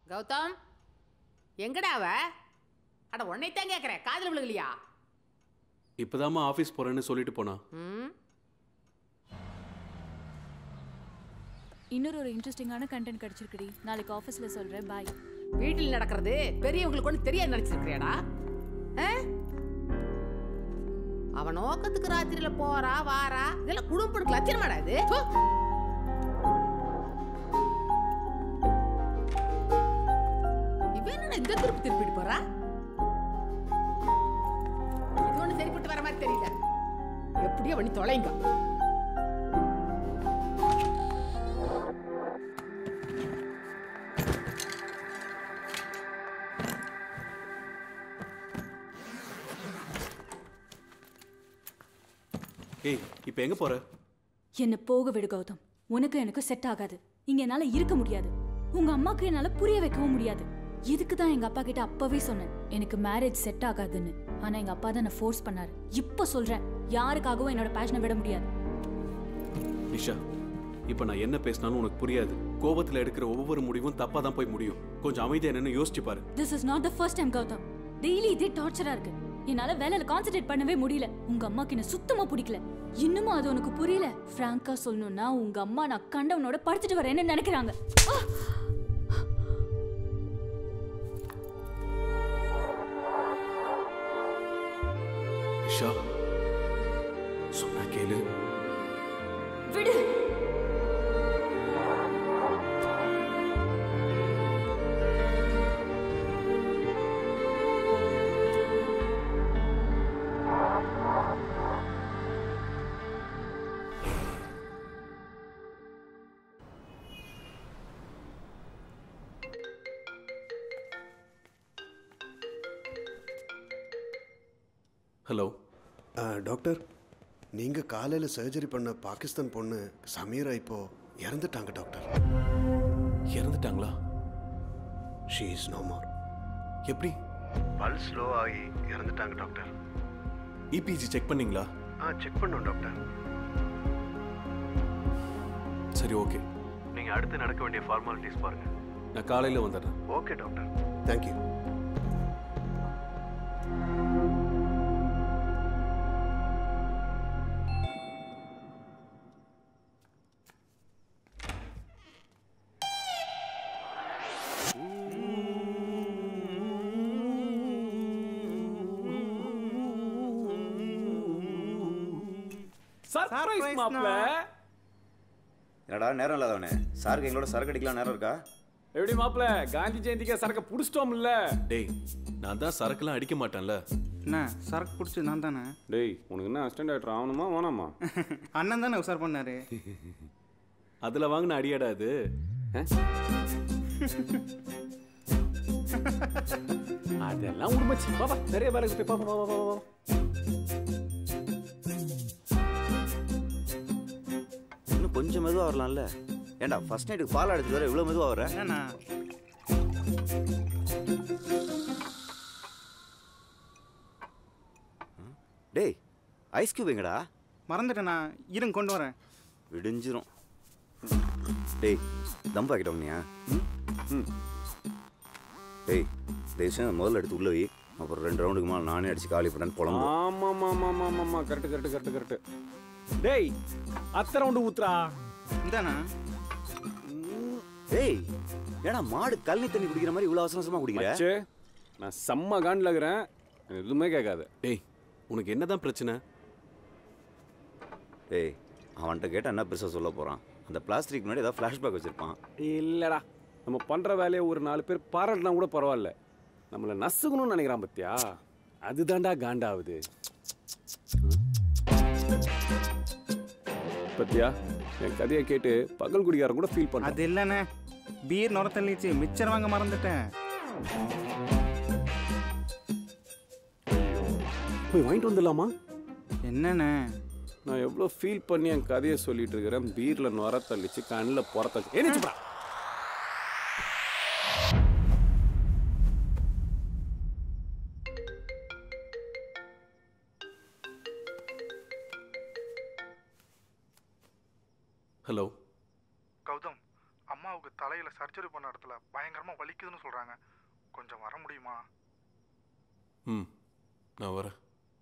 கௌதம் எங்கடா அவ அட உன்னைத்தான் கேட்குறேன் காதில் விழுகலையா இப்போதாம்மா ஆஃபீஸ் போகிறேன்னு சொல்லிட்டு போனா ம் இன்னொரு ஒரு இன்ட்ரெஸ்டிங்கான கண்டென்ட் கிடைச்சிருக்குடி நாளைக்கு ஆஃபீஸில் சொல்கிறேன் பாய் வீட்டில் நடக்கிறது பெரியவங்களுக்கு ஒன்று தெரியாது நினச்சிருக்கிறியாடா அவன் நோக்கத்துக்கு ராத்திரியில போறா வாரா இதெல்லாம் குடும்பத்துக்கு லட்சணமாடா இது ப்பு. இவன் என்னடா இந்த திருப்பி திருப்பிட்டு போறா இது ஒண்ணு சரிப்பட்டு வர மாதிரி தெரியல எப்படியோ பண்ணி தொலைங்க ஏய் இப்போ எங்கே போகிற என்னை போக விடு கௌதம் உனக்கு எனக்கு செட் ஆகாது இங்க என்னால இருக்க முடியாது உங்க அம்மாக்கு என்னால புரிய வைக்கவும் முடியாது இதுக்கு தான் எங்க அப்பா கிட்ட அப்பவே சொன்னேன் எனக்கு மேரேஜ் செட் ஆகாதுன்னு ஆனா எங்க அப்பா தான் ஃபோர்ஸ் பண்ணாரு இப்போ சொல்றேன் யாருக்காகவும் என்னோட பேஷனை விட முடியாது நிஷா இப்போ நான் என்ன பேசினாலும் உனக்கு புரியாது கோபத்தில் எடுக்கிற ஒவ்வொரு முடிவும் தப்பாக தான் போய் முடியும் கொஞ்சம் அமைதியாக என்னன்னு யோசிச்சு பாரு this is not the first time Gautham daily இதே டார்ச்சரா இருக்கு என்னால வேலையில கான்சென்ட்ரேட் பண்ணவே முடியல உங்க அம்மாக்கு என்ன சுத்தமா பிடிக்கல இன்னுமும் அது உனக்கு புரியல ஃப்ராங்கா சொல்லணும்னா உங்க அம்மா நான் கண்டவனோட படுத்துட்டு வரேன்னு நினைக்கிறாங்க ஆ! நிஷா சொன்னா கேளு விடு ஹலோ ஆ, டாக்டர் நீங்கள் காலையில் சர்ஜரி பண்ண பாகிஸ்தான் பொண்ணு சமீரா இப்போ இறந்துட்டாங்க டாக்டர் இறந்துட்டாங்களா ஷீ இஸ் நோ மோர் எப்படி பல்ஸ் ஸ்லோ ஆகி இறந்துட்டாங்க டாக்டர் இபிஜி செக் பண்ணீங்களா ஆ செக் பண்ணோம் டாக்டர் சரி ஓகே நீங்கள் அடுத்து நடக்க வேண்டிய ஃபார்மாலிட்டிஸ் பாருங்க நான் காலையில் வந்துடுறேன் ஓகே டாக்டர் தேங்க்யூ சர்ப்ரைஸ் மாப்ள என்னடா நேரம் இல்லாதவனே சாருக்கு எங்களோட சரக்கு அடிக்கலாம் நேரம் இருக்கா எப்படி மாப்ள காந்தி ஜெயந்திக்கு சரக்க புடிச்சிட்டோம்ல டேய் நான் தான் சரக்குலாம் அடிக்க மாட்டேன்ல என்ன சரக்கு பிடிச்சி நான் தானே டேய் உனக்கு என்ன அசிஸ்டன்ட் ஆக்டர் ஆகணுமா வேணாமா அண்ணன் தானே உசார் பண்ணாரு அதில் வாங்கின அடியாடா அது அதெல்லாம் உடுமச்சி பாப்பா நிறைய பேருக்கு போய் பாப்பா பாப்பா பாப்பா இன்னும் கொஞ்சம் மெதுவாக வரலாம்ல ஏன்டா ஃபர்ஸ்ட் நைட்டுக்கு பால் எடுத்து வர இவ்வளோ மெதுவாக வர என்னண்ணா டேய் ஐஸ் கியூப் எங்கடா மறந்துட்டேண்ணா இருங்க கொண்டு வரேன் விடிஞ்சிரும் டேய் தம் பாக்கெட் வாங்கினியா ம் டேய் தயவுசெய்து முதல்ல எடுத்து உள்ள வை அப்புறம் ரெண்டு ரவுண்டுக்கு மேலே நானே அடிச்சு காலி பண்ணேன்னு புலம்பு ஆமா ஆமா ஆமா ஆமா ஆமா ஆமா கரெக்ட் கரெக்ட் கரெக்ட் கரெக்ட் டேய் அத்தை ரவுண்டு ஊத்துறா இந்தாண்ணா டேய் ஏடா மாடு கழனி தண்ணி குடிக்கிற மாதிரி இவ்வளோ அவசர அவசரமாக குடிக்கிற மச்சே நான் செம்ம காண்டில் இருக்கிறேன் எனக்கு எதுவுமே கேட்காது டேய் உனக்கு என்னதான் பிரச்சனை டேய் அவன்கிட்ட கேட்டால் என்ன பெருசாக சொல்ல போகிறான் அந்த பிளாஸ்டிக் முன்னாடி ஏதாவது ஃப்ளாஷ்பேக் வச்சுருப்பான் இல்லடா நம்ம பண்ற வேலையை ஒரு நாலு பேர் பாராட்டினா கூட பரவாயில்ல நம்மளை நசுக்கணும்னு நினைக்கிறான் பத்தியா அதுதான்டா காண்டாவுது பத்தியா என் கதையை கேட்டு பகல் குடிகாரன் கூட ஃபீல் பண்ண அது இல்லைண்ணே பீர் நுர தள்ளிச்சு மிச்சர் வாங்க மறந்துட்டேன் போய் வாங்கிட்டு வந்துடலாமா என்னண்ணே நான் எவ்வளோ ஃபீல் பண்ணி என் கதையை சொல்லிட்டு இருக்கிறேன் பீரில் நுர தள்ளிச்சு கண்ணில் புறத்த என்னச்சுப்பா ஹலோ கௌதம் அம்மாவுக்கு அம்மாவுக்கு தலையில் சர்ஜரி பண்ண இடத்துல பயங்கரமாக வலிக்குதுன்னு சொல்கிறாங்க கொஞ்சம் வர முடியுமா ம் நான் வரேன்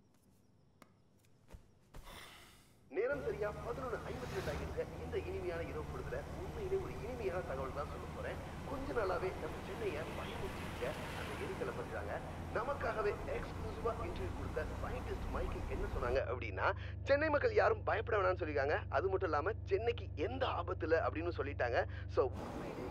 நேரம் சரியா பதினொன்று ஐம்பத்தி ரெண்டு ஆகிருக்க இந்த இனிமையான இரவு பொழுதுல உண்மையிலே ஒரு இனிமையான தகவல் தான் சொல்ல போறேன் கொஞ்ச நாளாவே நம்ம சென்னையை பயமுறுத்திருக்க அந்த எரிக்கலை பற்றிட்டாங்க நமக்காகவே எக்ஸ்க்ளூசிவா இன்டர்வியூ கொடுத்த சயின்டிஸ்ட் மைக்கேல் என்ன சொன்னாங்க அப்படின்னா சென்னை மக்கள் யாரும் பயப்பட வேணாம்னு சொல்லியிருக்காங்க அது மட்டும் இல்லாம சென்னைக்கு எந்த ஆபத்து இல்லை அப்படின்னு சொல்லிட்டாங்க ஸோ உண்மையிலே